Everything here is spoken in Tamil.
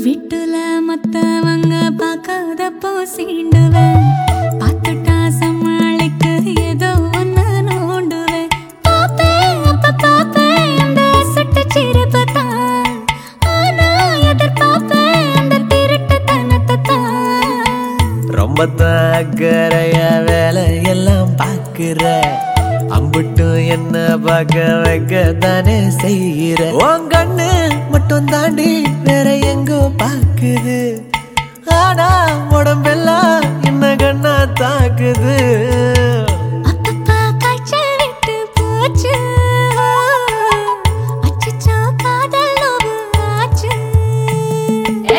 விட்டுல மத்தவங்க பார்க்காதப்போ சீண்டுவேன் பார்த்துட்டா சமாளிக்க ஏதோ ஒன்னு நோண்டுவேன் பாப்பேன் அப்ப பாப்பேன் அந்த அசட்டு சிரிப்பை தான் ஆனா எதிர்பார்ப்பேன் அந்த திருட்டுத்தனத்தை தான் ரொம்ப தாக்கறைய வேலையெல்லாம் பாக்குற அம்புட்டும் என்ன பார்க்க வைக்க தானே செய்கிற உன் கண்ணு மட்டும் தாண்டி வேற எங்கோ பாக்குது ஆனா உடம்பெல்லாம் என்ன கண்ணா தாக்குது